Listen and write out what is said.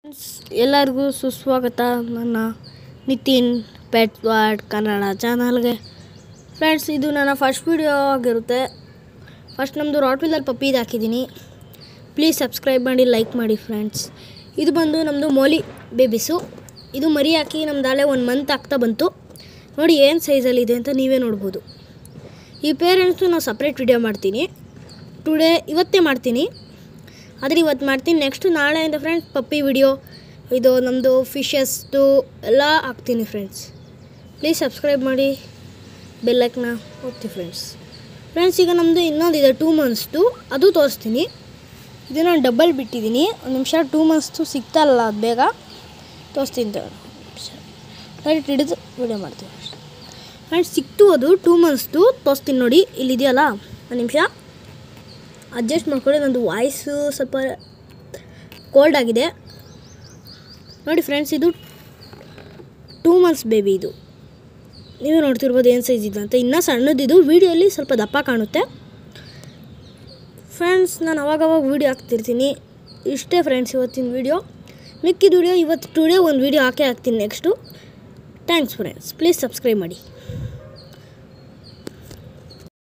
Friends ಎಲ್ಲರಿಗೂ ಸುಸ್ವಾಗತ ನನ್ನ ನಿತಿನ್ ಪೆಟ್ ವರ್ಡ್ ಕನ್ನಡ ಚಾನಲ್ಗೆ ಫ್ರೆಂಡ್ಸ್ ಇದು ನನ್ನ ಫಸ್ಟ್ ವಿಡಿಯೋ ಆಗಿರುತ್ತೆ ಫಸ್ಟ್ ನಮ್ಮದು ರಾಟ್ ವಿಲ್ಲರ್ ಪಪ್ಪೀದು ಹಾಕಿದ್ದೀನಿ ಪ್ಲೀಸ್ ಸಬ್ಸ್ಕ್ರೈಬ್ ಮಾಡಿ ಲೈಕ್ ಮಾಡಿ ಫ್ರೆಂಡ್ಸ್ ಇದು ಬಂದು ನಮ್ಮದು ಮೋಲಿ ಬೇಬಿಸು ಇದು ಮರಿ ಹಾಕಿ ನಮ್ದಾಳೆ ಒಂದು ಮಂತ್ ಆಗ್ತಾ ಬಂತು ನೋಡಿ ಏನು ಸೈಜಲ್ಲಿದೆ ಅಂತ ನೀವೇ ನೋಡ್ಬೋದು ಈ ಪೇರೆಂಟ್ಸು ನಾವು ಸಪ್ರೇಟ್ ವಿಡಿಯೋ ಮಾಡ್ತೀನಿ ಟುಡೇ ಇವತ್ತೇ ಮಾಡ್ತೀನಿ ಆದರೆ ಇವತ್ತು ಮಾಡ್ತೀನಿ ನೆಕ್ಸ್ಟು ನಾಳೆಯಿಂದ ಫ್ರೆಂಡ್ಸ್ ಪಪ್ಪಿ ವಿಡಿಯೋ ಇದು ನಮ್ಮದು ಫಿಶಸ್ದು ಎಲ್ಲ ಹಾಕ್ತೀನಿ ಫ್ರೆಂಡ್ಸ್ ಪ್ಲೀಸ್ ಸಬ್ಸ್ಕ್ರೈಬ್ ಮಾಡಿ ಬೆಲ್ಲೈಕ್ನ ಹೋಗ್ತೀವಿ ಫ್ರೆಂಡ್ಸ್ ಫ್ರೆಂಡ್ಸ್ ಈಗ ನಮ್ಮದು ಇನ್ನೊಂದಿದೆ ಟೂ ಮಂತ್ಸ್ದು ಅದು ತೋರಿಸ್ತೀನಿ ಇದು ನಾನು ಡಬಲ್ ಬಿಟ್ಟಿದ್ದೀನಿ ಒಂದು ನಿಮಿಷ ಟೂ ಮಂತ್ಸ್ದು ಸಿಗ್ತಾರಲ್ಲ ಅದು ಬೇಗ ತೋರಿಸ್ತೀನಿ ತಗೊಳ್ಳಿ. ನಿಮಿಷ ಡೈರೆಕ್ಟ್ ಹಿಡಿದು ವಿಡಿಯೋ ಮಾಡ್ತೀನಿ ಫ್ರೆಂಡ್ಸ್ ಸಿಕ್ತು ಅದು ಟೂ ಮಂತ್ಸ್ದು ತೋರಿಸ್ತೀನಿ ನೋಡಿ ಇಲ್ಲಿದೆಯಲ್ಲ ಒಂದು ನಿಮಿಷ ಅಡ್ಜಸ್ಟ್ ಮಾಡ್ಕೊಳ್ಳಿ ನಂದು ವಾಯ್ಸು ಸ್ವಲ್ಪ ಕೋಲ್ಡ್ ಆಗಿದೆ ನೋಡಿ ಫ್ರೆಂಡ್ಸ್ ಇದು ಟೂ ಮಂತ್ಸ್ ಬೇಬಿ ಇದು ನೀವು ನೋಡ್ತಿರ್ಬೋದು ಏನು ಸೈಜ್ ಇದೆ ಅಂತ ಇನ್ನೂ ಸಣ್ಣದಿದು ವೀಡಿಯೋಲಿ ಸ್ವಲ್ಪ ದಪ್ಪ ಕಾಣುತ್ತೆ ಫ್ರೆಂಡ್ಸ್ ನಾನು ಅವಾಗವಾಗ ವೀಡಿಯೋ ಹಾಕ್ತಿರ್ತೀನಿ ಇಷ್ಟೇ ಫ್ರೆಂಡ್ಸ್ ಇವತ್ತಿನ ವೀಡಿಯೋ ಮಿಕ್ಕಿದ ವೀಡಿಯೋ ಇವತ್ತು ಟುಡೇ ಒಂದು ವೀಡಿಯೋ ಹಾಕೇ ಹಾಕ್ತೀನಿ next thanks friends please subscribe ಮಾಡಿ